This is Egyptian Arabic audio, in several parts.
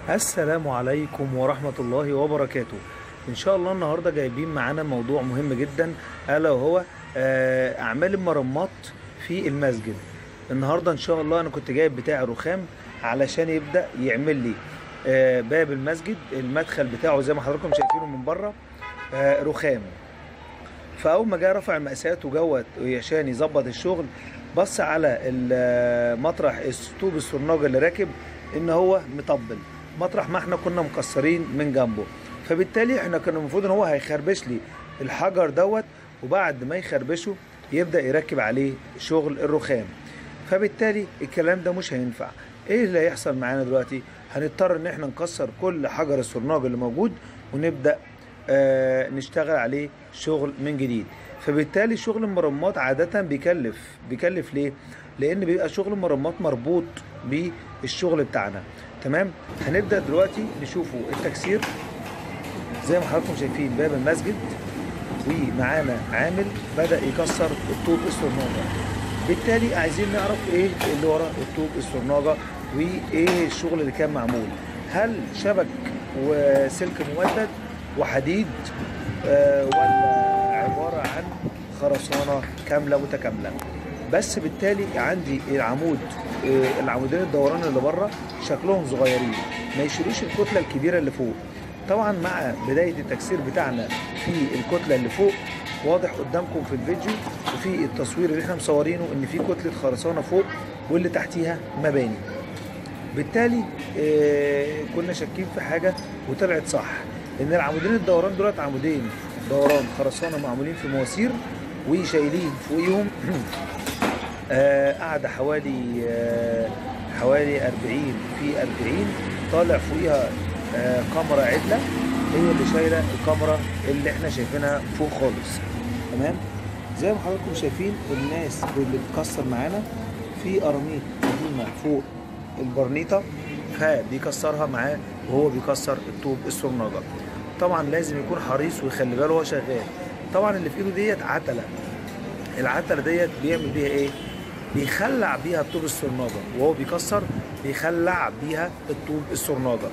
السلام عليكم ورحمة الله وبركاته إن شاء الله النهاردة جايبين معانا موضوع مهم جدا ألا وهو آه، أعمال المرمات في المسجد النهاردة إن شاء الله أنا كنت جايب بتاع رخام علشان يبدأ يعمل لي آه، باب المسجد المدخل بتاعه زي ما حضراتكم شايفينه من بره آه، رخام فاول ما جه رفع المقاسات وجوت عشان يظبط الشغل بص على ال- مطرح الطوب السرناجه اللي راكب ان هو مطبل مطرح ما احنا كنا مكسرين من جنبه فبالتالي احنا كان المفروض ان هو هيخربش لي الحجر دوت وبعد ما يخربشه يبدا يركب عليه شغل الرخام فبالتالي الكلام ده مش هينفع ايه اللي هيحصل معانا دلوقتي هنضطر ان احنا نكسر كل حجر السرناج اللي موجود ونبدا آه، نشتغل عليه شغل من جديد فبالتالي شغل المرمات عادة بيكلف بيكلف ليه؟ لأن بيبقى شغل المرمات مربوط بالشغل بتاعنا تمام؟ هنبدأ دلوقتي نشوفوا التكسير زي ما حضراتكم شايفين باب المسجد ومعانا عامل بدأ يكسر الطوب السرناجة بالتالي عايزين نعرف ايه اللي ورا الطوب السرناجة وايه الشغل اللي كان معمول هل شبك وسلك ممدد وحديد آه، ولا عبارة عن خرسانة كاملة متكاملة بس بالتالي عندي العمود آه، العمودين الدوران اللي بره شكلهم صغيرين ما يشيلوش الكتلة الكبيرة اللي فوق طبعا مع بداية التكسير بتاعنا في الكتلة اللي فوق واضح قدامكم في الفيديو وفي التصوير اللي احنا مصورينه ان في كتلة خرسانة فوق واللي تحتيها مباني بالتالي آه، كنا شاكين في حاجه وطلعت صح ان العمودين الدوران دولت عمودين دوران خرسانه معمولين في مواسير وشايلين فوقيهم آه، قاعده حوالي آه، حوالي 40 في 40 طالع فوقيها آه، كاميرا عدله هي اللي شايله الكاميرا اللي احنا شايفينها فوق خالص تمام زي ما حضراتكم شايفين الناس اللي بتكسر معانا في قراميط قديمه فوق البرنيطه فبيكسرها معاه وهو بيكسر الطوب السرناجه طبعا لازم يكون حريص ويخلي باله وهو شغال طبعا اللي في ايده ديت عتله العتله ديت بيعمل بيها ايه بيخلع بيها الطوب السرناجه وهو بيكسر بيخلع بيها الطوب السرناجه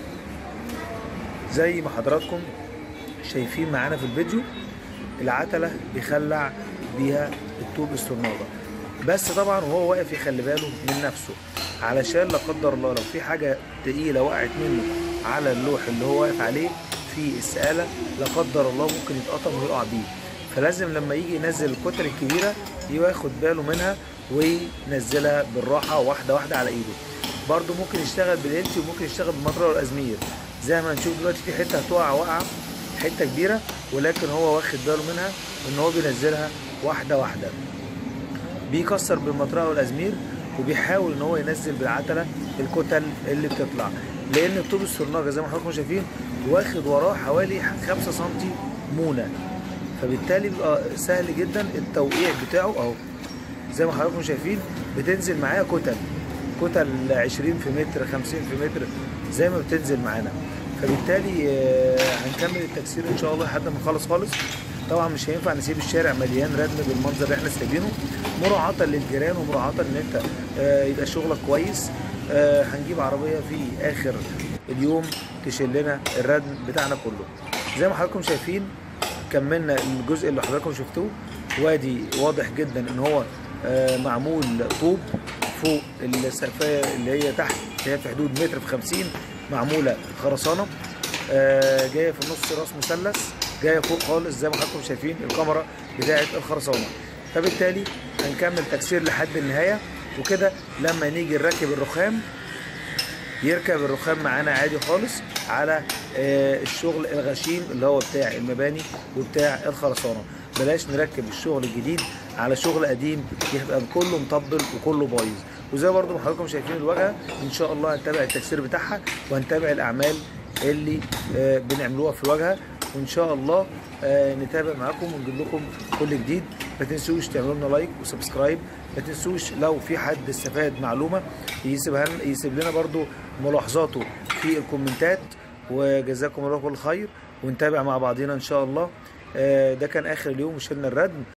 زي ما حضراتكم شايفين معانا في الفيديو العتله بيخلع بيها الطوب السرناجه بس طبعا وهو واقف يخلي باله من نفسه علشان لا قدر الله لو في حاجه تقيله وقعت منه على اللوح اللي هو واقف عليه في السقاله لا قدر الله ممكن يتقطم ويقع بيه فلازم لما يجي ينزل الكتل الكبيره ياخد باله منها وينزلها بالراحه واحده واحده على ايده برضو ممكن يشتغل بالانتي وممكن يشتغل بالمطرقه والازمير زي ما هنشوف دلوقتي في حته هتقع وقعه حته كبيره ولكن هو واخد باله منها ان هو بينزلها واحده واحده بيكسر بالمطرقه والازمير وبيحاول ان هو ينزل بالعتله الكتل اللي بتطلع لان الطوب السرناجه زي ما حضراتكم شايفين واخد وراه حوالي 5 سم مونه فبالتالي بيبقى سهل جدا التوقيع بتاعه اهو زي ما حضراتكم شايفين بتنزل معايا كتل كتل 20 في متر 50 في متر زي ما بتنزل معانا فبالتالي آه، هنكمل التكسير ان شاء الله لحد ما نخلص خالص طبعا مش هينفع نسيب الشارع مليان ردم بالمنظر اللي احنا سايبينه مراعاة للجيران ومراعاة ان انت آه، يبقى شغلك كويس آه، هنجيب عربية في اخر اليوم تشيل لنا الردم بتاعنا كله زي ما حضراتكم شايفين كملنا الجزء اللي حضراتكم شفتوه وادي واضح جدا ان هو آه، معمول طوب فوق السقفية اللي هي تحت اللي هي في حدود متر في 50 معمولة خرسانة آه، جاية في النص راس مثلث جاية فوق خالص زي ما حضراتكم شايفين الكاميرا بتاعة الخرسانة فبالتالي هنكمل تكسير لحد النهاية وكده لما نيجي نركب الرخام يركب الرخام معانا عادي خالص على آه، الشغل الغشيم اللي هو بتاع المباني وبتاع الخرسانه بلاش نركب الشغل الجديد على شغل قديم يبقى كله مطبل وكله بايظ وزي برضو ما حضراتكم شايفين الواجهه ان شاء الله هنتابع التكسير بتاعها وهنتابع الاعمال اللي آه، بنعملوها في الواجهه وان شاء الله آه، نتابع معاكم ونجيب لكم كل جديد ما تنسوش تعملوا لنا لايك وسبسكرايب ما تنسوش لو في حد استفاد معلومه يسيبها لنا- يسيب لنا برضو ملاحظاته في الكومنتات وجزاكم الله كل خير ونتابع مع بعضينا ان شاء الله آه، ده كان اخر اليوم وشلنا الردم